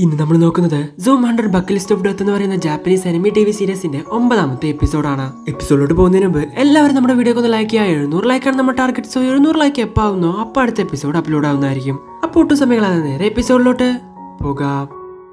ഇന്ന് നമ്മൾ നോക്കുന്നത് Zom hundred buck list of death എന്ന് പറയുന്ന ജാപ്പനീസ് എനിമി ടി വി സീരീസിന്റെ ഒമ്പതാമത്തെ എപ്പിസോഡാണ് എപ്പിസോഡിലോട്ട് പോകുന്നതിന് മുമ്പ് എല്ലാവരും നമ്മുടെ വീഡിയോ ഒന്ന് ലൈക്ക് ചെയ്യുക എഴുന്നൂറ് ലൈക്കാണ് നമ്മുടെ ടാർഗറ്റ് സോ എഴുന്നൂറ് ലൈക്ക് എപ്പോൾ ആവുന്നോ അപ്പോൾ അടുത്ത എപ്പിസോഡ് അപ്ലോഡ് ആവുന്നതായിരിക്കും അപ്പോൾ ഒട്ടും സമയങ്ങളാണ് നേരെ എപ്പിസോഡിലോട്ട് പോകാം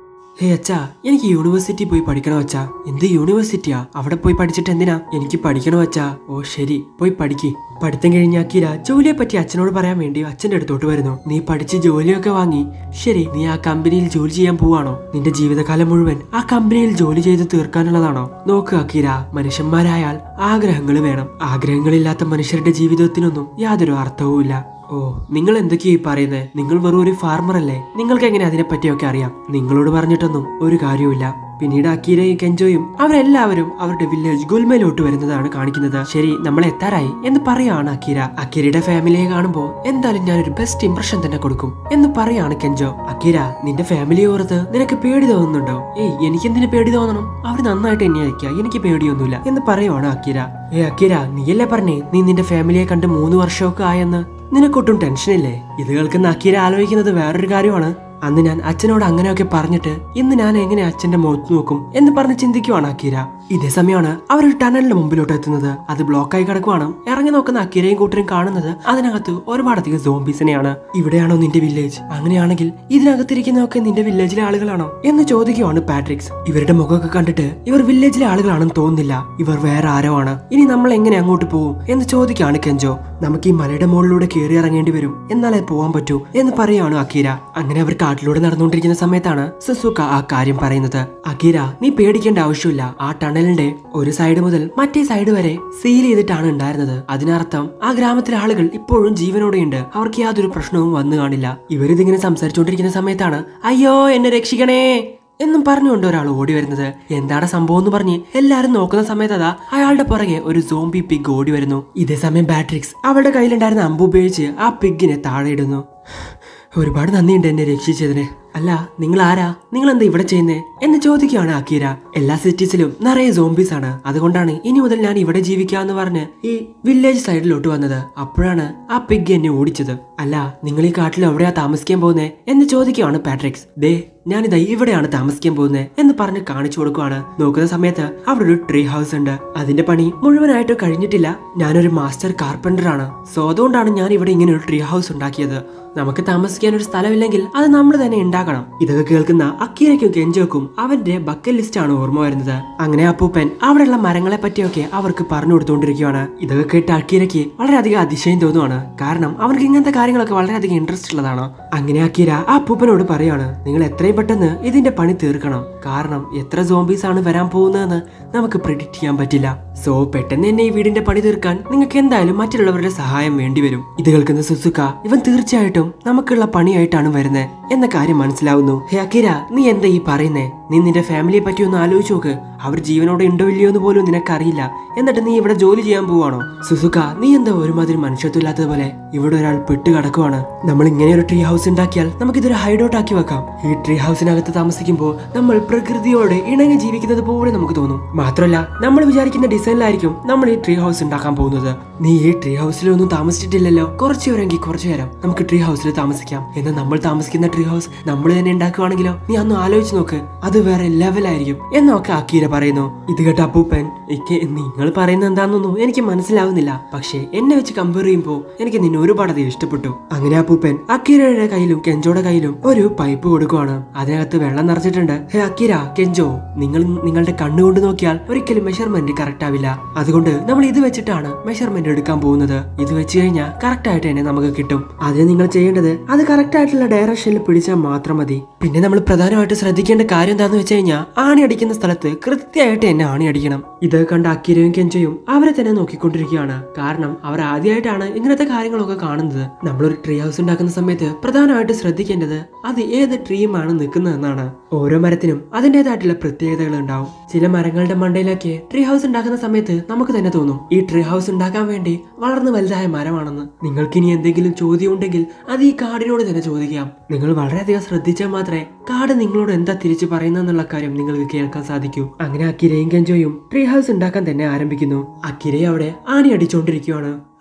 ഹേ അച്ഛാ എനിക്ക് യൂണിവേഴ്സിറ്റി പോയി പഠിക്കണോ അച്ഛാ എന്ത് യൂണിവേഴ്സിറ്റിയാ അവിടെ പോയി പഠിച്ചിട്ട് എന്തിനാ എനിക്ക് പഠിക്കണോ അച്ഛാ ഓ ശരി പോയി പഠിക്ക് പഠിത്തം കഴിഞ്ഞ അക്കീര ജോലിയെ പറ്റി അച്ഛനോട് പറയാൻ വേണ്ടി അച്ഛന്റെ അടുത്തോട്ട് വരുന്നു നീ പഠിച്ച് ജോലിയൊക്കെ വാങ്ങി ശരി നീ ആ കമ്പനിയിൽ ജോലി ചെയ്യാൻ പോവാണോ നിന്റെ ജീവിതകാലം മുഴുവൻ ആ കമ്പനിയിൽ ജോലി ചെയ്ത് തീർക്കാനുള്ളതാണോ നോക്ക് അക്കീര മനുഷ്യന്മാരായാൽ ആഗ്രഹങ്ങൾ വേണം ആഗ്രഹങ്ങളില്ലാത്ത മനുഷ്യരുടെ ജീവിതത്തിനൊന്നും യാതൊരു അർത്ഥവുമില്ല ഓ നിങ്ങൾ എന്തൊക്കെയാ ഈ പറയുന്നത് നിങ്ങൾ വെറും ഒരു ഫാർമർ അല്ലേ നിങ്ങൾക്ക് എങ്ങനെ അതിനെ പറ്റിയൊക്കെ അറിയാം നിങ്ങളോട് പറഞ്ഞിട്ടൊന്നും ഒരു കാര്യവുമില്ല പിന്നീട് അക്കീരയും കെഞ്ചോയും അവരെല്ലാവരും അവരുടെ വില്ലേജ് ഗുൽമയിലോട്ട് വരുന്നതാണ് കാണിക്കുന്നത് ശരി നമ്മൾ എത്താറായി എന്ന് പറയാണ് അക്കീര അക്കീരയുടെ ഫാമിലിയെ കാണുമ്പോൾ എന്തായാലും ഞാനൊരു ബെസ്റ്റ് ഇംപ്രഷൻ തന്നെ കൊടുക്കും എന്ന് പറയാണ് കെഞ്ചോ അക്കീര നിന്റെ ഫാമിലിയെ ഓർത്ത് നിനക്ക് പേടി തോന്നുന്നുണ്ടോ ഏയ് എനിക്ക് എന്തിനു പേടി തോന്നണം അവർ നന്നായിട്ട് എന്നെ അയക്കുക എനിക്ക് പേടിയൊന്നുമില്ല എന്ന് പറയുവാണ് അക്കീര ഏ അക്കീര നീയല്ലേ പറഞ്ഞേ നീ നിന്റെ ഫാമിലിയെ കണ്ട് മൂന്ന് വർഷമൊക്കെ ആയെന്ന് നിനക്കൊട്ടും ടെൻഷനില്ലേ ഇത് കേൾക്കുന്ന അക്കീര ആലോചിക്കുന്നത് വേറൊരു കാര്യമാണ് അന്ന് ഞാൻ അച്ഛനോട് അങ്ങനെയൊക്കെ പറഞ്ഞിട്ട് ഇന്ന് ഞാൻ എങ്ങനെ അച്ഛന്റെ മുഖത്ത് നോക്കും എന്ന് പറഞ്ഞ് ചിന്തിക്കുവാണ് അക്കീര ഇതേ സമയമാണ് അവർ ഒരു ടണലിന്റെ മുമ്പിലോട്ട് എത്തുന്നത് അത് ബ്ലോക്കായി കിടക്കുവാണ് ഇറങ്ങി നോക്കുന്ന അക്കീരയും കൂട്ടരും കാണുന്നത് അതിനകത്ത് ഒരുപാടധികം സോംബീസിനെയാണ് ഇവിടെയാണോ നിന്റെ വില്ലേജ് അങ്ങനെയാണെങ്കിൽ ഇതിനകത്തിരിക്കുന്നതൊക്കെ നിന്റെ വില്ലേജിലെ ആളുകളാണോ എന്ന് ചോദിക്കുവാണ് പാട്രിക്സ് ഇവരുടെ മുഖമൊക്കെ കണ്ടിട്ട് ഇവർ വില്ലേജിലെ ആളുകളാണെന്ന് തോന്നുന്നില്ല ഇവർ വേറെ ആരോ ആണ് ഇനി നമ്മൾ എങ്ങനെ അങ്ങോട്ട് പോകും എന്ന് ചോദിക്കുകയാണ് കെഞ്ചോ നമുക്ക് ഈ മലയുടെ മുകളിലൂടെ കയറി ഇറങ്ങേണ്ടി വരും എന്നാലേ പോവാൻ പറ്റൂ എന്ന് പറയാണ് അക്കീര അങ്ങനെ അവർ കാട്ടിലൂടെ നടന്നുകൊണ്ടിരിക്കുന്ന സമയത്താണ് സുസുക്ക ആ കാര്യം പറയുന്നത് അക്കീര നീ പേടിക്കേണ്ട ആവശ്യമില്ല ആ ടണലിന്റെ ഒരു സൈഡ് മുതൽ മറ്റേ സൈഡ് വരെ സീൽ ചെയ്തിട്ടാണ് ഉണ്ടായിരുന്നത് അതിനർത്ഥം ആ ഗ്രാമത്തിലെ ആളുകൾ ഇപ്പോഴും ജീവനോടെയുണ്ട് അവർക്ക് യാതൊരു പ്രശ്നവും വന്നു കാണില്ല ഇവരിതിങ്ങനെ സംസാരിച്ചുകൊണ്ടിരിക്കുന്ന സമയത്താണ് അയ്യോ എന്നെ രക്ഷിക്കണേ എന്നും പറഞ്ഞുകൊണ്ട് ഒരാൾ ഓടി വരുന്നത് എന്താണ് സംഭവം എന്ന് പറഞ്ഞ് എല്ലാരും നോക്കുന്ന സമയത്ത് അതാ അയാളുടെ പുറകെ ഒരു സോംബി പിഗ് ഓടി വരുന്നു ഇതേ സമയം ബാട്രിക്സ് അവളുടെ കയ്യിലുണ്ടായിരുന്ന അമ്പ് ഉപയോഗിച്ച് ആ പിഗിനെ താഴെ ഇടുന്നു ഒരുപാട് നന്ദിയുണ്ട് എന്നെ രക്ഷിച്ചതിന് അല്ല നിങ്ങൾ ആരാ നിങ്ങൾ എന്താ ഇവിടെ ചെയ്യുന്നേ എന്ന് ചോദിക്കുകയാണ് അക്കീര എല്ലാ സിറ്റീസിലും നിറയെ സോംബീസ് ആണ് അതുകൊണ്ടാണ് ഇനി മുതൽ ഞാൻ ഇവിടെ ജീവിക്കാന്ന് പറഞ്ഞ് ഈ വില്ലേജ് സൈഡിലോട്ട് വന്നത് അപ്പോഴാണ് ആ പിഗ് എന്നെ ഓടിച്ചത് അല്ല നിങ്ങൾ ഈ കാട്ടിൽ എവിടെയാ താമസിക്കാൻ പോകുന്നേ എന്ന് ചോദിക്കുകയാണ് പാട്രിക്സ് ദേ ഞാനിതാ ഇവിടെയാണ് താമസിക്കാൻ പോകുന്നത് എന്ന് പറഞ്ഞ് കാണിച്ചു കൊടുക്കുവാണ് നോക്കുന്ന സമയത്ത് അവിടെ ഒരു ട്രീ ഹൗസ് ഉണ്ട് അതിന്റെ പണി മുഴുവനായിട്ട് കഴിഞ്ഞിട്ടില്ല ഞാനൊരു മാസ്റ്റർ കാർപ്പൻറ്റർ ആണ് സോ അതുകൊണ്ടാണ് ഞാൻ ഇവിടെ ഇങ്ങനെ ഒരു ട്രീ ഹൗസ് ഉണ്ടാക്കിയത് നമുക്ക് താമസിക്കാൻ ഒരു സ്ഥലമില്ലെങ്കിൽ അത് നമ്മൾ തന്നെ ഉണ്ടാക്കണം ഇതൊക്കെ കേൾക്കുന്ന അക്കീരയ്ക്കും കെഞ്ചോക്കും അവന്റെ ബക്കൽ ലിസ്റ്റ് ആണ് ഓർമ്മ വരുന്നത് അങ്ങനെ അപ്പൂപ്പൻ അവിടെയുള്ള മരങ്ങളെ പറ്റിയൊക്കെ അവർക്ക് പറഞ്ഞു കൊടുത്തുകൊണ്ടിരിക്കുകയാണ് ഇതൊക്കെ കേട്ട് അക്കീരയ്ക്ക് വളരെയധികം അതിശയം തോന്നുവാണ് കാരണം അവർക്ക് ഇങ്ങനത്തെ കാര്യങ്ങളൊക്കെ വളരെയധികം ഇൻട്രസ്റ്റ് ഉള്ളതാണ് അങ്ങനെ അക്കീര ആ അപ്പൂപ്പനോട് പറയാണ് നിങ്ങൾ എത്രയും പെട്ടെന്ന് ഇതിന്റെ പണി തീർക്കണം കാരണം എത്ര സോംബീസ് ആണ് വരാൻ പോകുന്നതെന്ന് നമുക്ക് പ്രിഡിക്റ്റ് ചെയ്യാൻ പറ്റില്ല സോ പെട്ടെന്ന് തന്നെ ഈ വീടിന്റെ പണി തീർക്കാൻ നിങ്ങൾക്ക് എന്തായാലും മറ്റുള്ളവരുടെ സഹായം വേണ്ടിവരും ഇത് കേൾക്കുന്ന സുസുക്ക ഇവൻ തീർച്ചയായിട്ടും നമുക്കുള്ള പണിയായിട്ടാണ് വരുന്നത് എന്ന കാര്യം മനസ്സിലാവുന്നു ഹേ അക്കിര നീ എന്താ ഈ പറയുന്നേ നീ നിന്റെ ഫാമിലിയെ പറ്റി ഒന്ന് ആലോചിച്ച് നോക്ക് അവർ ജീവനോടെ ഉണ്ടോ ഇല്ലയോ എന്ന് പോലും നിനക്കറിയില്ല എന്നിട്ട് നീ ഇവിടെ ജോലി ചെയ്യാൻ പോവാണോ സുസുക്ക നീ എന്താ ഒരുമാതിരി മനുഷ്യത്വമില്ലാത്തതുപോലെ ഇവിടെ ഒരാൾ പെട്ട് കിടക്കുവാണ് നമ്മൾ ഇങ്ങനെ ഒരു ട്രീ ഹൗസ് ഉണ്ടാക്കിയാൽ നമുക്ക് ഇതൊരു ഹൈഡൗട്ട് ആക്കി വെക്കാം ഈ ട്രീ ഹൗസിനകത്ത് താമസിക്കുമ്പോൾ നമ്മൾ പ്രകൃതിയോട് ഇണങ്ങി ജീവിക്കുന്നത് പോലെ നമുക്ക് തോന്നും മാത്രമല്ല നമ്മൾ വിചാരിക്കുന്ന ഡിസൈനിലായിരിക്കും നമ്മൾ ഈ ട്രീ ഹൗസ് ഉണ്ടാക്കാൻ പോകുന്നത് നീ ഈ ട്രീ ഹൗസിലൊന്നും താമസിച്ചിട്ടില്ലല്ലോ കുറച്ചു നേരമെങ്കിൽ കുറച്ചു നേരം നമുക്ക് ട്രീ ഹൗസിൽ താമസിക്കാം എന്നാൽ നമ്മൾ താമസിക്കുന്ന ട്രീ ഹൗസ് നമ്മൾ തന്നെ ഉണ്ടാക്കുവാണെങ്കിലോ നീ അന്ന് ആലോചിച്ച് നോക്ക് അത് വേറെ ലെവലായിരിക്കും എന്നൊക്കെ അക്കീര പറയുന്നു ഇത് കേട്ട അപ്പൂപ്പൻ എനിക്ക് നിങ്ങൾ പറയുന്നത് എന്താണെന്നൊന്നും എനിക്ക് മനസ്സിലാവുന്നില്ല പക്ഷേ എന്നെ വെച്ച് കമ്പയർ ചെയ്യുമ്പോൾ എനിക്ക് നിന്നെ ഒരുപാട് അധികം ഇഷ്ടപ്പെട്ടു അങ്ങനെ അപ്പൂപ്പൻ അക്കീരയുടെ കയ്യിലും കെഞ്ചോയുടെ കയ്യിലും ഒരു പൈപ്പ് കൊടുക്കുവാണ് അതിനകത്ത് വെള്ളം നിറച്ചിട്ടുണ്ട് ഹേ അക്കീര കെഞ്ചോ നിങ്ങൾ നിങ്ങളുടെ കണ്ണുകൊണ്ട് നോക്കിയാൽ ഒരിക്കലും മെഷർമെന്റ് കറക്റ്റ് ആവില്ല അതുകൊണ്ട് നമ്മൾ ഇത് വെച്ചിട്ടാണ് മെഷർമെന്റ് എടുക്കാൻ പോകുന്നത് ഇത് വെച്ച് കഴിഞ്ഞാൽ കറക്റ്റ് ആയിട്ട് തന്നെ നമുക്ക് കിട്ടും അതിന് നിങ്ങൾ ചെയ്യേണ്ടത് അത് കറക്റ്റ് ആയിട്ടുള്ള ഡയറക്ഷനിൽ പിടിച്ചാൽ മാത്രം മതി പിന്നെ നമ്മൾ പ്രധാനമായിട്ട് ശ്രദ്ധിക്കേണ്ട കാര്യം എന്താന്ന് വെച്ച് കഴിഞ്ഞാൽ ആണി അടിക്കുന്ന സ്ഥലത്ത് കൃത്യമായിട്ട് തന്നെ ആണി അടിക്കണം ഇത് കണ്ട അക്കിരയും കെഞ്ചയും അവരെ തന്നെ നോക്കിക്കൊണ്ടിരിക്കുകയാണ് കാരണം അവർ ആദ്യമായിട്ടാണ് ഇങ്ങനത്തെ കാര്യങ്ങളൊക്കെ കാണുന്നത് നമ്മളൊരു ട്രീ ഹൗസ് ഉണ്ടാക്കുന്ന സമയത്ത് പ്രധാനമായിട്ട് ശ്രദ്ധിക്കേണ്ടത് അത് ഏത് ട്രീമാണ് നിൽക്കുന്നതെന്നാണ് ഓരോ മരത്തിനും അതിൻ്റെതായിട്ടുള്ള പ്രത്യേകതകൾ ഉണ്ടാവും ചില മരങ്ങളുടെ മണ്ടയിലൊക്കെ ട്രീ ഹൗസ് ഉണ്ടാക്കുന്ന സമയത്ത് നമുക്ക് തന്നെ തോന്നും ഈ ട്രീ ഹൗസ് ഉണ്ടാക്കാൻ വേണ്ടി വളർന്നു വലുതായ മരമാണെന്ന് നിങ്ങൾക്ക് ഇനി എന്തെങ്കിലും ചോദ്യം ഉണ്ടെങ്കിൽ അത് ഈ കാടിനോട് തന്നെ ചോദിക്കാം നിങ്ങൾ വളരെയധികം ശ്രദ്ധിച്ചാൽ മാത്രമേ കാട് നിങ്ങളോട് എന്താ തിരിച്ചു പറയുന്നതെന്നുള്ള കാര്യം നിങ്ങൾക്ക് കേൾക്കാൻ സാധിക്കൂ അങ്ങനെ അക്കിരയും കെഞ്ചോയും ട്രീ ഹൗസ് ഉണ്ടാക്കാൻ തന്നെ ആരംഭിക്കുന്നു അക്കിരയെ അവിടെ ആണി അടിച്ചുകൊണ്ടിരിക്കുകയാണ്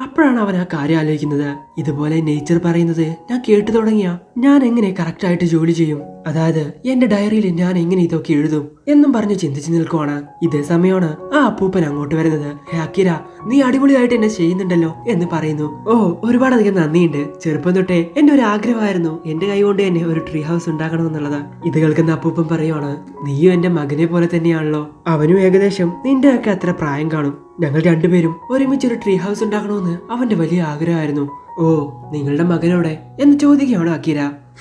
അപ്പോഴാണ് അവൻ ആ കാര്യം ആലോചിക്കുന്നത് ഇതുപോലെ നേച്ചർ പറയുന്നത് ഞാൻ കേട്ടു തുടങ്ങിയ ഞാൻ എങ്ങനെ കറക്റ്റ് ആയിട്ട് ജോലി ചെയ്യും അതായത് എന്റെ ഡയറിയിൽ ഞാൻ എങ്ങനെ ഇതൊക്കെ എഴുതും എന്നും പറഞ്ഞ് ചിന്തിച്ചു നിൽക്കുവാണ് ഇതേ സമയമാണ് ആ അപ്പൂപ്പൻ അങ്ങോട്ട് വരുന്നത് "ഹേ അക്കിര നീ അടിപൊളിയായിട്ട് എന്നെ ചെയ്യുന്നുണ്ടല്ലോ എന്ന് പറയുന്നു ഓ ഒരുപാടധികം നന്ദിയുണ്ട് ചെറുപ്പം തൊട്ടേ എന്റെ ഒരു ആഗ്രഹമായിരുന്നു എന്റെ കൈ കൊണ്ട് തന്നെ ഒരു ട്രീ ഹൗസ് ഉണ്ടാക്കണമെന്നുള്ളത് ഇത് കേൾക്കുന്ന അപ്പൂപ്പൻ പറയുവാണ് നീയും എന്റെ മകനെ പോലെ തന്നെയാണല്ലോ അവനും ഏകദേശം നിന്റെ ഒക്കെ അത്ര പ്രായം കാണും ഞങ്ങൾ രണ്ടുപേരും ഒരുമിച്ച് ഒരു ട്രീ ഹൗസ് ഉണ്ടാക്കണമെന്ന് അവന്റെ വലിയ ആഗ്രഹമായിരുന്നു ഓ നിങ്ങളുടെ മകനോടെ എന്ന് ചോദിക്കുകയാണ് അക്കിര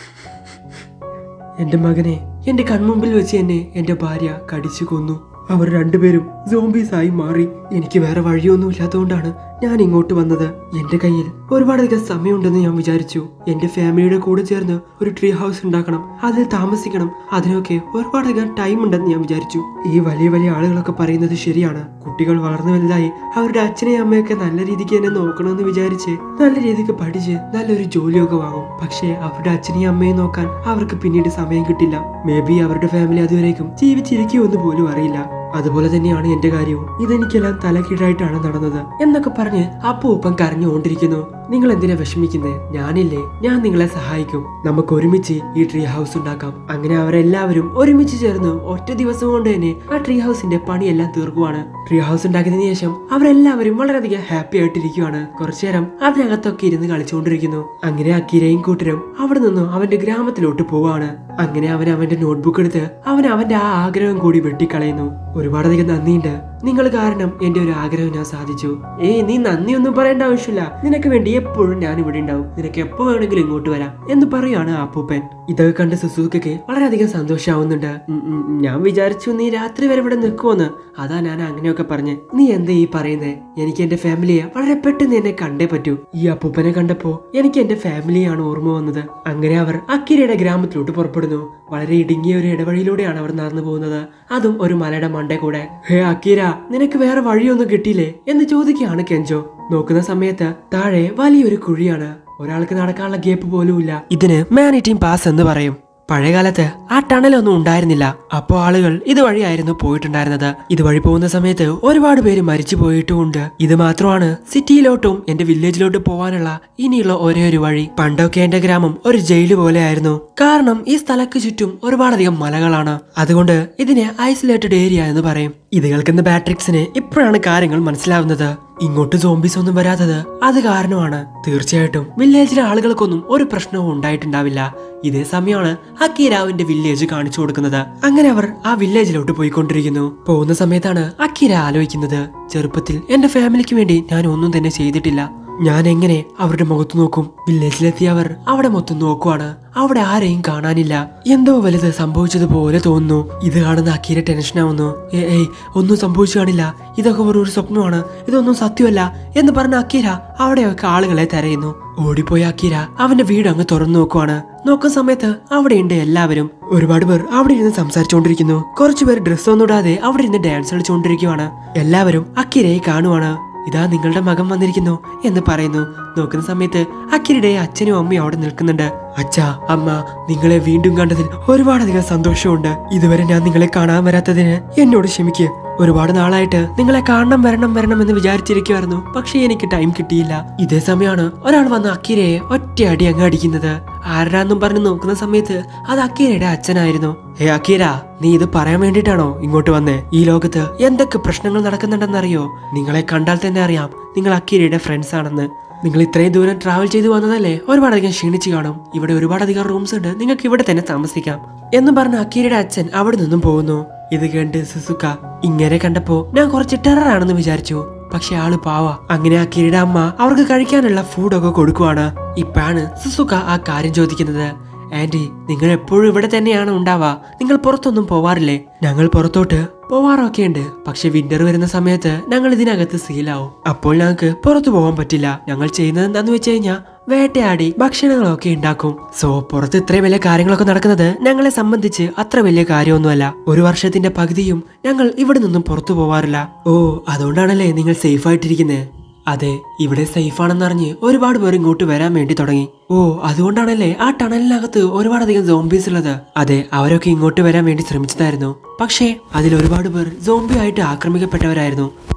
എന്റെ മകനെ എന്റെ കൺമുമ്പിൽ വെച്ച് എന്നെ എന്റെ ഭാര്യ കടിച്ചു കൊന്നു അവർ രണ്ടുപേരും സോംബീസ് ആയി മാറി എനിക്ക് വേറെ വഴിയൊന്നും ഇല്ലാത്തതുകൊണ്ടാണ് ഞാൻ ഇങ്ങോട്ട് വന്നത് എന്റെ കയ്യിൽ ഒരുപാടധികം സമയമുണ്ടെന്ന് ഞാൻ വിചാരിച്ചു എന്റെ ഫാമിലിയുടെ കൂടെ ചേർന്ന് ഒരു ട്രീ ഹൗസ് ഉണ്ടാക്കണം അതിൽ താമസിക്കണം അതിനൊക്കെ ഒരുപാടധികം ടൈം ഉണ്ടെന്ന് ഞാൻ വിചാരിച്ചു ഈ വലിയ വലിയ ആളുകളൊക്കെ പറയുന്നത് ശരിയാണ് കുട്ടികൾ വളർന്നു വലുതായി അവരുടെ അച്ഛനെയും അമ്മയൊക്കെ നല്ല രീതിക്ക് തന്നെ നോക്കണമെന്ന് വിചാരിച്ച് നല്ല രീതിക്ക് പഠിച്ച് നല്ലൊരു ജോലിയൊക്കെ വാങ്ങും പക്ഷേ അവരുടെ അച്ഛനെയും അമ്മയും നോക്കാൻ അവർക്ക് പിന്നീട് സമയം കിട്ടില്ല മേ ബി അവരുടെ ഫാമിലി അതുവരേക്കും ജീവിച്ചിരിക്കുമെന്ന് പോലും അറിയില്ല അതുപോലെ തന്നെയാണ് എന്റെ കാര്യവും ഇതെനിക്കെല്ലാം തലകീഴായിട്ടാണ് നടന്നത് എന്നൊക്കെ പറഞ്ഞ് അപ്പൂപ്പൻ കരഞ്ഞുകൊണ്ടിരിക്കുന്നു നിങ്ങൾ എന്തിനാ വിഷമിക്കുന്നത് ഞാനില്ലേ ഞാൻ നിങ്ങളെ സഹായിക്കും നമുക്ക് ഒരുമിച്ച് ഈ ട്രീ ഹൗസ് ഉണ്ടാക്കാം അങ്ങനെ അവരെല്ലാവരും ഒരുമിച്ച് ചേർന്ന് ഒറ്റ ദിവസം കൊണ്ട് തന്നെ ആ ട്രീ ഹൗസിന്റെ പണിയെല്ലാം തീർക്കുവാണ് ട്രീ ഹൗസ് ഉണ്ടാക്കിയതിനു ശേഷം അവരെല്ലാവരും വളരെയധികം ഹാപ്പി ആയിട്ടിരിക്കുവാണ് കുറച്ചു നേരം അതിനകത്തൊക്കെ ഇരുന്ന് കളിച്ചുകൊണ്ടിരിക്കുന്നു അങ്ങനെ അക്കീരയും കൂട്ടരും അവിടെ നിന്നും അവന്റെ ഗ്രാമത്തിലോട്ട് പോവാണ് അങ്ങനെ അവൻ അവന്റെ നോട്ട്ബുക്ക് എടുത്ത് അവൻ അവന്റെ ആ ആഗ്രഹം കൂടി വെട്ടിക്കളയുന്നു ഒരുപാടധികം നന്ദിയുണ്ട് നിങ്ങൾ കാരണം എന്റെ ഒരു ആഗ്രഹം ഞാൻ സാധിച്ചു ഏയ് നീ നന്ദിയൊന്നും പറയേണ്ട ആവശ്യമില്ല നിനക്ക് വേണ്ടി എപ്പോഴും ഞാൻ ഇവിടെ ഉണ്ടാവും നിനക്ക് എപ്പോ വേണമെങ്കിലും ഇങ്ങോട്ട് വരാം എന്ന് പറയാണ് അപ്പൂപ്പൻ ഇതൊക്കെ കണ്ട് സുസൂക്കയ്ക്ക് വളരെയധികം സന്തോഷമാവുന്നുണ്ട് ഉം, ഉം, ഉം. ഞാൻ വിചാരിച്ചു നീ രാത്രി വരെ ഇവിടെ നിൽക്കുമെന്ന് അതാ ഞാൻ അങ്ങനെയൊക്കെ പറഞ്ഞ് നീ എന്താ ഈ പറയുന്നേ എനിക്ക് എന്റെ ഫാമിലിയെ വളരെ പെട്ടെന്ന് എന്നെ കണ്ടേ പറ്റൂ ഈ അപ്പൂപ്പനെ കണ്ടപ്പോ എനിക്ക് എന്റെ ഫാമിലിയാണ് ഓർമ്മ വന്നത് അങ്ങനെ അവർ അക്കിരയുടെ ഗ്രാമത്തിലോട്ട് പുറപ്പെടുന്നു വളരെ ഇടുങ്ങിയ ഒരു ഇടവഴിയിലൂടെയാണ് അവർ നടന്നു പോകുന്നത് അതും ഒരു മലയുടെ മണ്ടേ കൂടെ ഹേ അക്കീര നിനക്ക് വേറെ വഴിയൊന്നും കിട്ടിയില്ലേ എന്ന് ചോദിക്കുകയാണ് കെഞ്ചോ നോക്കുന്ന സമയത്ത് താഴെ വലിയൊരു കുഴിയാണ് ഒരാൾക്ക് നടക്കാനുള്ള ഗ്യാപ്പ് പോലും ഇല്ല ഇതിന് മാനിറ്റീം പാസ് എന്ന് പറയും പഴയകാലത്ത് ആ ടണലൊന്നും ഉണ്ടായിരുന്നില്ല അപ്പോൾ ആളുകൾ ഇതുവഴിയായിരുന്നു പോയിട്ടുണ്ടായിരുന്നത് ഇതുവഴി പോകുന്ന സമയത്ത് ഒരുപാട് പേര് മരിച്ചു പോയിട്ടുമുണ്ട് ഇത് മാത്രമാണ് സിറ്റിയിലോട്ടും എന്റെ വില്ലേജിലോട്ട് പോകാനുള്ള ഇനിയുള്ള ഒരേ ഒരു വഴി പണ്ടൊക്കെ എന്റെ ഗ്രാമം ഒരു ജയില് പോലെയായിരുന്നു കാരണം ഈ സ്ഥലക്ക് ചുറ്റും ഒരുപാടധികം മലകളാണ് അതുകൊണ്ട് ഇതിനെ ഐസൊലേറ്റഡ് ഏരിയ എന്ന് പറയും ഇത് കേൾക്കുന്ന ബാട്രിക്സിന് ഇപ്പോഴാണ് കാര്യങ്ങൾ മനസ്സിലാവുന്നത് ഇങ്ങോട്ട് സോംബീസ് ഒന്നും വരാത്തത് അത് കാരണമാണ് തീർച്ചയായിട്ടും വില്ലേജിലെ ആളുകൾക്കൊന്നും ഒരു പ്രശ്നവും ഉണ്ടായിട്ടുണ്ടാവില്ല ഇതേ സമയമാണ് അക്കീരാവിന്റെ വില്ലേജ് കാണിച്ചു കൊടുക്കുന്നത് അങ്ങനെ അവർ ആ വില്ലേജിലോട്ട് പോയിക്കൊണ്ടിരിക്കുന്നു പോകുന്ന സമയത്താണ് അക്കീര ആലോചിക്കുന്നത് ചെറുപ്പത്തിൽ എന്റെ ഫാമിലിക്ക് വേണ്ടി ഞാൻ ഒന്നും തന്നെ ചെയ്തിട്ടില്ല ഞാൻ എങ്ങനെ അവരുടെ മുഖത്ത് നോക്കും വില്ലേജിലെത്തിയ അവർ അവിടെ മൊത്തം നോക്കുവാണ് അവിടെ ആരെയും കാണാനില്ല എന്തോ വലുത് സംഭവിച്ചതുപോലെ തോന്നുന്നു ഇത് കാണുന്ന അക്കീര ടെൻഷൻ ആവുന്നു ഏ ഏയ് ഒന്നും സംഭവിച്ചു കാണില്ല ഇതൊക്കെ വെറും ഒരു സ്വപ്നമാണ് ഇതൊന്നും സത്യമല്ല എന്ന് പറഞ്ഞ അക്കീര അവിടെയൊക്കെ ആളുകളെ തെരയുന്നു ഓടിപ്പോയ അക്കീര അവന്റെ വീട് അങ്ങ് തുറന്നു നോക്കുവാണ് നോക്കുന്ന സമയത്ത് അവിടെയുണ്ട് എല്ലാവരും ഒരുപാട് പേർ അവിടെ ഇരുന്ന് സംസാരിച്ചുകൊണ്ടിരിക്കുന്നു കുറച്ചുപേർ ഡ്രസ്സ് ഒന്നും ഇടാതെ അവിടെ ഇരുന്ന് ഡാൻസ് കളിച്ചുകൊണ്ടിരിക്കുവാണ് എല്ലാവരും അക്കിരയെ കാണുവാണ് ഇതാ നിങ്ങളുടെ മകൻ വന്നിരിക്കുന്നു എന്ന് പറയുന്നു നോക്കുന്ന സമയത്ത് അക്കിരയുടെ അച്ഛനും അമ്മയും അവിടെ നിൽക്കുന്നുണ്ട് അച്ഛാ അമ്മ നിങ്ങളെ വീണ്ടും കണ്ടതിൽ ഒരുപാടധികം സന്തോഷമുണ്ട് ഇതുവരെ ഞാൻ നിങ്ങളെ കാണാൻ വരാത്തതിന് എന്നോട് ക്ഷമിക്കുക ഒരുപാട് നാളായിട്ട് നിങ്ങളെ കാണണം വരണം വരണം എന്ന് വിചാരിച്ചിരിക്കുമായിരുന്നു പക്ഷേ എനിക്ക് ടൈം കിട്ടിയില്ല ഇതേ സമയമാണ് ഒരാൾ വന്ന് അക്കിരയെ ഒറ്റയടി അങ്ങ് അടിക്കുന്നത് ആരാന്നും പറഞ്ഞ് നോക്കുന്ന സമയത്ത് അത് അക്കീരയുടെ അച്ഛനായിരുന്നു ഹേ അക്കീര നീ ഇത് പറയാൻ വേണ്ടിയിട്ടാണോ ഇങ്ങോട്ട് വന്നേ ഈ ലോകത്ത് എന്തൊക്കെ പ്രശ്നങ്ങൾ നടക്കുന്നുണ്ടെന്നറിയോ നിങ്ങളെ കണ്ടാൽ തന്നെ അറിയാം നിങ്ങൾ അക്കീരയുടെ ഫ്രണ്ട്സ് ആണെന്ന് നിങ്ങൾ ഇത്രയും ദൂരം ട്രാവൽ ചെയ്തു വന്നതല്ലേ ഒരുപാടധികം ക്ഷീണിച്ചു കാണും ഇവിടെ ഒരുപാടധികം റൂംസ് ഉണ്ട് നിങ്ങൾക്ക് ഇവിടെ തന്നെ താമസിക്കാം എന്ന് പറഞ്ഞ അക്കീരയുടെ അച്ഛൻ അവിടെ നിന്നും പോകുന്നു ഇത് കണ്ട് സുസുക്ക ഇങ്ങനെ കണ്ടപ്പോ ഞാൻ കുറച്ച് ടെറർ ആണെന്ന് വിചാരിച്ചു പക്ഷെ ആള് പാവ അങ്ങനെ അക്കീരയുടെ അമ്മ അവർക്ക് കഴിക്കാനുള്ള ഫുഡൊക്കെ കൊടുക്കുവാണ് ഇപ്പോഴാണ് സുസുക്ക ആ കാര്യം ചോദിക്കുന്നത് ആന്റി നിങ്ങൾ എപ്പോഴും ഇവിടെ തന്നെയാണ് ഉണ്ടാവുക നിങ്ങൾ പുറത്തൊന്നും പോവാറില്ലേ ഞങ്ങൾ പുറത്തോട്ട് പോവാറൊക്കെ ഉണ്ട് പക്ഷെ വിന്റർ വരുന്ന സമയത്ത് ഞങ്ങൾ ഇതിനകത്ത് സീലാവും അപ്പോൾ ഞങ്ങൾക്ക് പുറത്തു പോകാൻ പറ്റില്ല ഞങ്ങൾ ചെയ്യുന്നത് എന്താന്ന് വെച്ച് കഴിഞ്ഞാൽ വേട്ടയാടി ഭക്ഷണങ്ങളൊക്കെ ഉണ്ടാക്കും സോ പുറത്ത് ഇത്രയും വലിയ കാര്യങ്ങളൊക്കെ നടക്കുന്നത് ഞങ്ങളെ സംബന്ധിച്ച് അത്ര വലിയ കാര്യമൊന്നുമല്ല ഒരു വർഷത്തിന്റെ പകുതിയും ഞങ്ങൾ ഇവിടെ നിന്നും പുറത്തു പോവാറില്ല ഓ അതുകൊണ്ടാണല്ലേ നിങ്ങൾ സേഫ് ആയിട്ടിരിക്കുന്നത് അതെ ഇവിടെ സേഫ് ആണെന്നറിഞ്ഞ് ഒരുപാട് പേർ ഇങ്ങോട്ട് വരാൻ വേണ്ടി തുടങ്ങി ഓ അതുകൊണ്ടാണല്ലേ ആ ടണലിനകത്ത് ഒരുപാടധികം സോംബീസ് ഉള്ളത് അതെ അവരൊക്കെ ഇങ്ങോട്ട് വരാൻ വേണ്ടി ശ്രമിച്ചതായിരുന്നു പക്ഷേ അതിൽ ഒരുപാട് പേർ സോംബി ആയിട്ട് ആക്രമിക്കപ്പെട്ടവരായിരുന്നു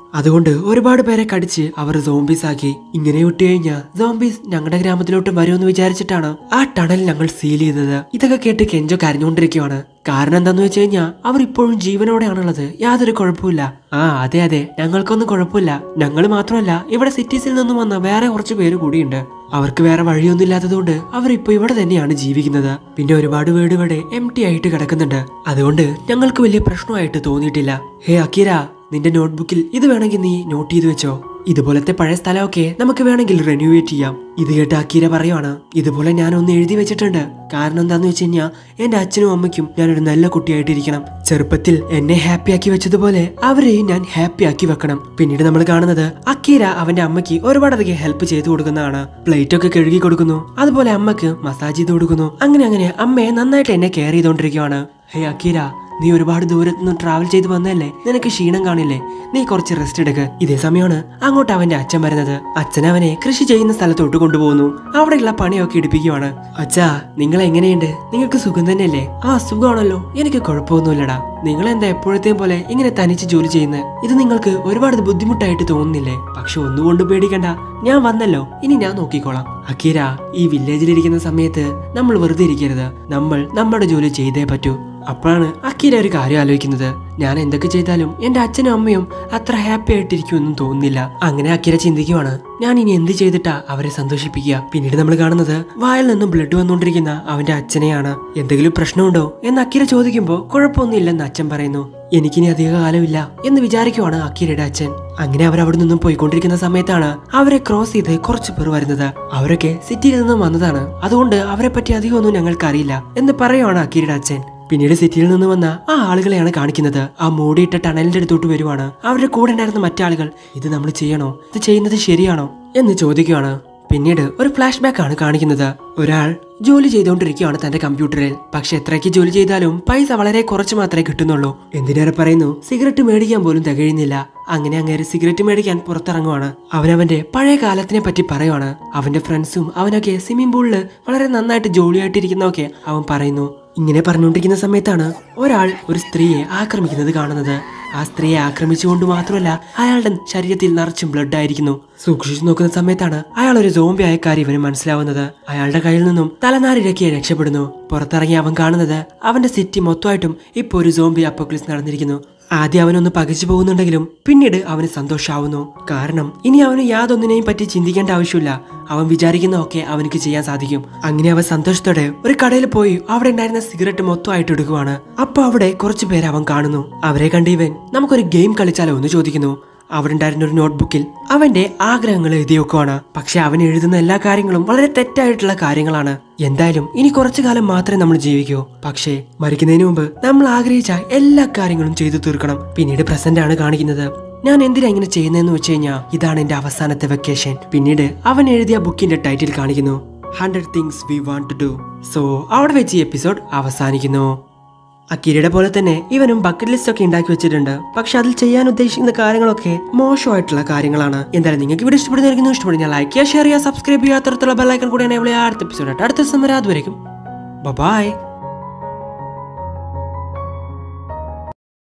അതുകൊണ്ട് ഒരുപാട് പേരെ കടിച്ച് അവർ സോംബീസ് ആക്കി ഇങ്ങനെ വിട്ടു കഴിഞ്ഞാൽ സോംബീസ് ഞങ്ങളുടെ ഗ്രാമത്തിലോട്ട് വരുമെന്ന് വിചാരിച്ചിട്ടാണ് ആ ടണൽ ഞങ്ങൾ സീൽ ചെയ്തത് ഇതൊക്കെ കേട്ട് കെഞ്ചോ കരഞ്ഞുകൊണ്ടിരിക്കുവാണ് കാരണം എന്താന്ന് വെച്ച് കഴിഞ്ഞാൽ അവർ ഇപ്പോഴും ജീവനോടെയാണുള്ളത് യാതൊരു കുഴപ്പമില്ല ആ അതെ അതെ ഞങ്ങൾക്കൊന്നും കുഴപ്പമില്ല ഞങ്ങൾ മാത്രമല്ല ഇവിടെ സിറ്റീസിൽ നിന്നും വന്ന വേറെ കുറച്ച് പേര് കൂടിയുണ്ട് അവർക്ക് വേറെ വഴിയൊന്നും ഇല്ലാത്തതുകൊണ്ട് അവർ ഇപ്പൊ ഇവിടെ തന്നെയാണ് ജീവിക്കുന്നത് പിന്നെ ഒരുപാട് വീട് ഇവിടെ എം ടി ആയിട്ട് കിടക്കുന്നുണ്ട് അതുകൊണ്ട് ഞങ്ങൾക്ക് വലിയ പ്രശ്നമായിട്ട് തോന്നിയിട്ടില്ല ഹേ അക്കീര നിന്റെ നോട്ട്ബുക്കിൽ ഇത് വേണമെങ്കിൽ നീ നോട്ട് ചെയ്ത് വെച്ചോ ഇതുപോലത്തെ പഴയ സ്ഥലമൊക്കെ നമുക്ക് വേണമെങ്കിൽ റിന്യൂവേറ്റ് ചെയ്യാം ഇത് കേട്ട് അക്കീര പറയുവാണ് ഇതുപോലെ ഞാൻ ഒന്ന് എഴുതി വെച്ചിട്ടുണ്ട് കാരണം എന്താന്ന് വെച്ച് കഴിഞ്ഞാൽ എന്റെ അച്ഛനും അമ്മയ്ക്കും ഞാനൊരു നല്ല കുട്ടിയായിട്ടിരിക്കണം ചെറുപ്പത്തിൽ എന്നെ ഹാപ്പി ആക്കി വെച്ചതുപോലെ അവരെയും ഞാൻ ഹാപ്പി ആക്കി വെക്കണം പിന്നീട് നമ്മൾ കാണുന്നത് അക്കീര അവന്റെ അമ്മയ്ക്ക് ഒരുപാടധികം ഹെൽപ്പ് ചെയ്തു കൊടുക്കുന്നതാണ് പ്ലേറ്റ് ഒക്കെ കഴുകി കൊടുക്കുന്നു അതുപോലെ അമ്മക്ക് മസാജ് ചെയ്ത് കൊടുക്കുന്നു അങ്ങനെ അങ്ങനെ അമ്മയെ നന്നായിട്ട് എന്നെ കെയർ ചെയ്തുകൊണ്ടിരിക്കുവാണ് ഹേ അക്കീര നീ ഒരുപാട് ദൂരത്ത് നിന്ന് ട്രാവൽ ചെയ്ത് വന്നതല്ലേ നിനക്ക് ക്ഷീണം കാണില്ലേ നീ കുറച്ച് റെസ്റ്റ് എടുക്ക് ഇതേ സമയമാണ് അങ്ങോട്ട് അവന്റെ അച്ഛൻ വരുന്നത് അച്ഛൻ അവനെ കൃഷി ചെയ്യുന്ന സ്ഥലത്തോട്ട് കൊണ്ടുപോകുന്നു അവിടെയുള്ള പണിയൊക്കെ ഇടിപ്പിക്കുവാണ് അച്ഛാ നിങ്ങൾ എങ്ങനെയുണ്ട് നിങ്ങൾക്ക് സുഖം തന്നെയല്ലേ ആ സുഖമാണല്ലോ എനിക്ക് കുഴപ്പമൊന്നുമില്ലടാ നിങ്ങൾ എന്താ എപ്പോഴത്തെയും പോലെ ഇങ്ങനെ തനിച്ച് ജോലി ചെയ്യുന്നത് ഇത് നിങ്ങൾക്ക് ഒരുപാട് ബുദ്ധിമുട്ടായിട്ട് തോന്നുന്നില്ലേ പക്ഷെ ഒന്നുകൊണ്ട് പേടിക്കണ്ട ഞാൻ വന്നല്ലോ ഇനി ഞാൻ നോക്കിക്കോളാം അക്കീര ഈ വില്ലേജിൽ ഇരിക്കുന്ന സമയത്ത് നമ്മൾ വെറുതെ ഇരിക്കരുത് നമ്മൾ നമ്മുടെ ജോലി ചെയ്തേ പറ്റൂ അപ്പോഴാണ് അക്കീര ഒരു കാര്യം ആലോചിക്കുന്നത് ഞാൻ എന്തൊക്കെ ചെയ്താലും എന്റെ അച്ഛനും അമ്മയും അത്ര ഹാപ്പി ആയിട്ടിരിക്കുമെന്നും തോന്നുന്നില്ല അങ്ങനെ അക്കീര ചിന്തിക്കുവാണ് ഞാൻ ഇനി എന്ത് ചെയ്തിട്ടാ അവരെ സന്തോഷിപ്പിക്കുക പിന്നീട് നമ്മൾ കാണുന്നത് വായിൽ നിന്നും ബ്ലഡ് വന്നുകൊണ്ടിരിക്കുന്ന അവന്റെ അച്ഛനെയാണ് എന്തെങ്കിലും പ്രശ്നമുണ്ടോ എന്ന് അക്കീര ചോദിക്കുമ്പോൾ കുഴപ്പമൊന്നുമില്ലെന്ന് അച്ഛൻ പറയുന്നു എനിക്കിനി അധിക കാലമില്ല എന്ന് വിചാരിക്കുവാണ് അക്കീരയുടെ അച്ഛൻ അങ്ങനെ അവർ അവിടെ നിന്നും പോയിക്കൊണ്ടിരിക്കുന്ന സമയത്താണ് അവരെ ക്രോസ് ചെയ്ത് കുറച്ചു പേർ വരുന്നത് അവരൊക്കെ സിറ്റിയിൽ നിന്നും വന്നതാണ് അതുകൊണ്ട് അവരെ പറ്റി അധികമൊന്നും ഞങ്ങൾക്ക് അറിയില്ല എന്ന് പറയുവാണ് അക്കീരയുടെ അച്ഛൻ പിന്നീട് സിറ്റിയിൽ നിന്ന് വന്ന ആ ആളുകളെയാണ് കാണിക്കുന്നത് ആ മൂടിയിട്ട ടണലിന്റെ അടുത്തോട്ട് വരുവാണ് അവരുടെ കൂടെ ഉണ്ടായിരുന്ന മറ്റാളുകൾ ഇത് നമ്മൾ ചെയ്യണോ ഇത് ചെയ്യുന്നത് ശരിയാണോ എന്ന് ചോദിക്കുവാണ് പിന്നീട് ഒരു ഫ്ലാഷ് ബാക്ക് ആണ് കാണിക്കുന്നത് ഒരാൾ ജോലി ചെയ്തുകൊണ്ടിരിക്കുകയാണ് തന്റെ കമ്പ്യൂട്ടറിൽ പക്ഷെ എത്രയ്ക്ക് ജോലി ചെയ്താലും പൈസ വളരെ കുറച്ച് മാത്രമേ കിട്ടുന്നുള്ളൂ എന്തിനേറെ പറയുന്നു സിഗരറ്റ് മേടിക്കാൻ പോലും തികയുന്നില്ല അങ്ങനെ അങ്ങേര് സിഗരറ്റ് മേടിക്കാൻ പുറത്തിറങ്ങുവാണ് അവനവന്റെ പഴയ കാലത്തിനെ പറ്റി പറയുവാണ് അവന്റെ ഫ്രണ്ട്സും അവനൊക്കെ സ്വിമ്മിംഗ് പൂളില് വളരെ നന്നായിട്ട് ജോലിയായിട്ടിരിക്കുന്നതൊക്കെ അവൻ പറയുന്നു ഇങ്ങനെ പറഞ്ഞുകൊണ്ടിരിക്കുന്ന സമയത്താണ് ഒരാൾ ഒരു സ്ത്രീയെ ആക്രമിക്കുന്നത് കാണുന്നത് ആ സ്ത്രീയെ ആക്രമിച്ചുകൊണ്ട് മാത്രമല്ല അയാളുടെ ശരീരത്തിൽ നിറച്ചും ബ്ലഡ് ആയിരിക്കുന്നു സൂക്ഷിച്ചു നോക്കുന്ന സമയത്താണ് അയാൾ ഒരു സോംബി ആയ കാര്യം ഇവന് മനസ്സിലാവുന്നത് അയാളുടെ കയ്യിൽ നിന്നും തലനാരിഴക്കി രക്ഷപ്പെടുന്നു പുറത്തിറങ്ങി അവൻ കാണുന്നത് അവന്റെ സിറ്റി മൊത്തമായിട്ടും ഇപ്പൊ ഒരു സോംബി അപ്പോക്ലിസ് നടന്നിരിക്കുന്നു ആദ്യം അവനൊന്ന് പകച്ചു പോകുന്നുണ്ടെങ്കിലും പിന്നീട് അവന് സന്തോഷാവുന്നു കാരണം ഇനി അവന് യാതൊന്നിനെയും പറ്റി ചിന്തിക്കേണ്ട ആവശ്യമില്ല അവൻ വിചാരിക്കുന്നതൊക്കെ അവനക്ക് ചെയ്യാൻ സാധിക്കും അങ്ങനെ അവൻ സന്തോഷത്തോടെ ഒരു കടയിൽ പോയി അവിടെ ഉണ്ടായിരുന്ന സിഗരറ്റ് മൊത്തമായിട്ട് എടുക്കുവാണ് അപ്പൊ അവിടെ കുറച്ചു പേര് അവൻ കാണുന്നു അവരെ കണ്ട് ഇവൻ നമുക്കൊരു ഗെയിം കളിച്ചാലോ എന്ന് ചോദിക്കുന്നു അവിടെ ഉണ്ടായിരുന്ന ഒരു നോട്ട്ബുക്കിൽ അവന്റെ ആഗ്രഹങ്ങൾ എഴുതി വെക്കുവാണ് പക്ഷെ അവൻ എഴുതുന്ന എല്ലാ കാര്യങ്ങളും വളരെ തെറ്റായിട്ടുള്ള കാര്യങ്ങളാണ് എന്തായാലും ഇനി കുറച്ചു കാലം മാത്രമേ നമ്മൾ ജീവിക്കൂ പക്ഷേ മരിക്കുന്നതിന് മുമ്പ് നമ്മൾ ആഗ്രഹിച്ച എല്ലാ കാര്യങ്ങളും ചെയ്തു തീർക്കണം പിന്നീട് പ്രസന്റ് ആണ് കാണിക്കുന്നത് ഞാൻ എന്തിനാ ഇങ്ങനെ ചെയ്യുന്നതെന്ന് വെച്ച് കഴിഞ്ഞാൽ ഇതാണ് എന്റെ അവസാനത്തെ വെക്കേഷൻ പിന്നീട് അവൻ എഴുതിയ ബുക്കിന്റെ ടൈറ്റിൽ കാണിക്കുന്നു hundred things we want to do so അവിടെ വെച്ച് ഈ എപ്പിസോഡ് അവസാനിക്കുന്നു അക്കിരയുടെ പോലെ തന്നെ ഇവനും ബക്കറ്റ് ലിസ്റ്റ് ഒക്കെ ഉണ്ടാക്കി വെച്ചിട്ടുണ്ട് പക്ഷെ അതിൽ ചെയ്യാൻ ഉദ്ദേശിക്കുന്ന കാര്യങ്ങളൊക്കെ മോശമായിട്ടുള്ള കാര്യങ്ങളാണ് എന്തായാലും നിങ്ങൾക്ക് ഇവിടെ ഇഷ്ടപ്പെടുന്നതായിരിക്കുന്നു ഇഷ്ടപ്പെടുന്ന ലൈക്ക് ചെയ്യുക ഷെയർ ചെയ്യുക സബ്സ്ക്രൈബ് ചെയ്യുക അത്തരത്തിലുള്ള ബെല്ലൈക്കൺ കൂടി എനേബിൾ ചെയ്യുക അടുത്ത എപ്പിസോഡ് അടുത്ത സമയം അതുവരെയും ബൈ